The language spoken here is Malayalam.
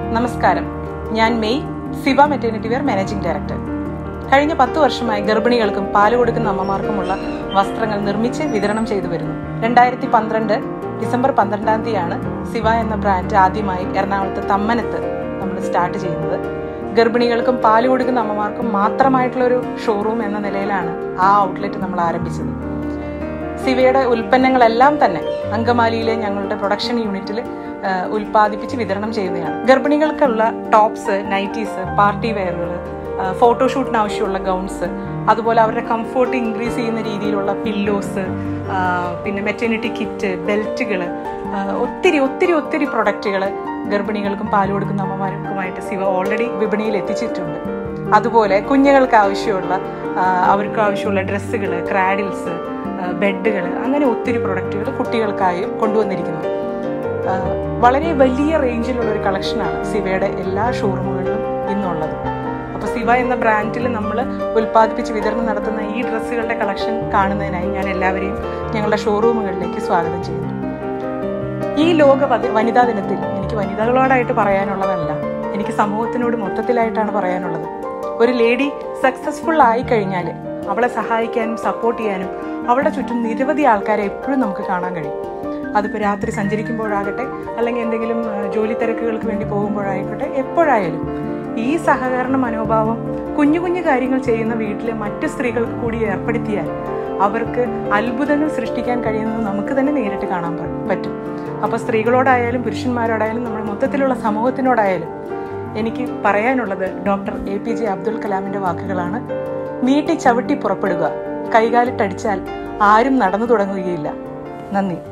നമസ്കാരം ഞാൻ മെയ് സിവ മെറ്റേണിറ്റി വെയർ മാനേജിംഗ് ഡയറക്ടർ കഴിഞ്ഞ പത്ത് വർഷമായി ഗർഭിണികൾക്കും പാല് കൊടുക്കുന്ന അമ്മമാർക്കുമുള്ള വസ്ത്രങ്ങൾ നിർമ്മിച്ച് വിതരണം ചെയ്തു വരുന്നു രണ്ടായിരത്തി പന്ത്രണ്ട് ഡിസംബർ പന്ത്രണ്ടാം തീയതിയാണ് സിവ എന്ന ബ്രാൻഡ് ആദ്യമായി എറണാകുളത്ത് തമ്മനത്ത് നമ്മൾ സ്റ്റാർട്ട് ചെയ്യുന്നത് ഗർഭിണികൾക്കും പാല് കൊടുക്കുന്ന അമ്മമാർക്കും മാത്രമായിട്ടുള്ള ഒരു ഷോറൂം എന്ന നിലയിലാണ് ആ ഔട്ട്ലെറ്റ് നമ്മൾ ആരംഭിച്ചത് സിവയുടെ ഉൽപ്പന്നങ്ങളെല്ലാം തന്നെ അങ്കമാലിയിലെ ഞങ്ങളുടെ പ്രൊഡക്ഷൻ യൂണിറ്റിൽ ഉൽപ്പാദിപ്പിച്ച് വിതരണം ചെയ്യുന്നതാണ് ഗർഭിണികൾക്കുള്ള ടോപ്സ് നൈറ്റീസ് പാർട്ടി വെയറുകൾ ഫോട്ടോഷൂട്ടിന് ആവശ്യമുള്ള ഗൗൺസ് അതുപോലെ അവരുടെ കംഫോർട്ട് ഇൻക്രീസ് ചെയ്യുന്ന രീതിയിലുള്ള പില്ലോസ് പിന്നെ മെറ്റേണിറ്റി കിറ്റ് ബെൽറ്റുകൾ ഒത്തിരി ഒത്തിരി ഒത്തിരി പ്രൊഡക്റ്റുകൾ ഗർഭിണികൾക്കും പാല് കൊടുക്കുന്ന അമ്മമാർക്കുമായിട്ട് സിവ ഓൾറെഡി വിപണിയിൽ എത്തിച്ചിട്ടുണ്ട് അതുപോലെ കുഞ്ഞുങ്ങൾക്ക് ആവശ്യമുള്ള ആ, അവർക്ക് ആവശ്യമുള്ള ഡ്രസ്സുകൾ ക്രാഡിൽസ് ബെഡുകൾ അങ്ങനെ ഒത്തിരി പ്രൊഡക്റ്റുകൾ കുട്ടികൾക്കായും കൊണ്ടുവന്നിരിക്കുന്നു ആ, വളരെ വലിയ റേഞ്ചിലുള്ള ഒരു കളക്ഷനാണ് സിവയുടെ എല്ലാ ഷോറൂമുകളിലും ഇന്നുള്ളത് അപ്പോൾ സിവ എന്ന ബ്രാൻഡിൽ നമ്മൾ ഉൽപ്പാദിപ്പിച്ച് വിതരണം നടത്തുന്ന ഈ ഡ്രസ്സുകളുടെ കളക്ഷൻ കാണുന്നതിനായി ഞാൻ എല്ലാവരെയും ഞങ്ങളുടെ ഷോറൂമുകളിലേക്ക് സ്വാഗതം ചെയ്യുന്നു ഈ ലോക വധ- വനിതാ ദിനത്തിൽ എനിക്ക് വനിതകളോടായിട്ട് പറയാനുള്ളതല്ല എനിക്ക് സമൂഹത്തിനോട് മൊത്തത്തിലായിട്ടാണ് പറയാനുള്ളത് ഒരു ലേഡി സക്സസ്ഫുൾ ആയി കഴിഞ്ഞാൽ അവളെ സഹായിക്കാനും സപ്പോർട്ട് ചെയ്യാനും അവളുടെ ചുറ്റും നിരവധി ആൾക്കാരെ എപ്പോഴും നമുക്ക് കാണാൻ കഴിയും അതിപ്പോൾ രാത്രി സഞ്ചരിക്കുമ്പോഴാകട്ടെ അല്ലെങ്കിൽ എന്തെങ്കിലും ആ, ജോലി തിരക്കുകൾക്ക് വേണ്ടി പോകുമ്പോഴായിക്കോട്ടെ എപ്പോഴായാലും ഈ സഹകരണ മനോഭാവം കുഞ്ഞു കുഞ്ഞു കാര്യങ്ങൾ ചെയ്യുന്ന വീട്ടിലെ മറ്റു സ്ത്രീകൾക്ക് കൂടി ഏർപ്പെടുത്തിയാൽ അവർക്ക് അത്ഭുതങ്ങൾ സൃഷ്ടിക്കാൻ കഴിയുന്നത് നമുക്ക് തന്നെ നേരിട്ട് കാണാൻ പ- പറ്റും അപ്പോൾ സ്ത്രീകളോടായാലും പുരുഷന്മാരോടായാലും നമ്മുടെ മൊത്തത്തിലുള്ള സമൂഹത്തിനോടായാലും എനിക്ക് പറയാനുള്ളത് doctor A P J Abdul കലാമിൻ്റെ വാക്കുകളാണ് നീട്ടി ചവിട്ടി പുറപ്പെടുക കൈകാലിട്ടടിച്ചാൽ ആരും നടന്നു തുടങ്ങുകയില്ല നന്ദി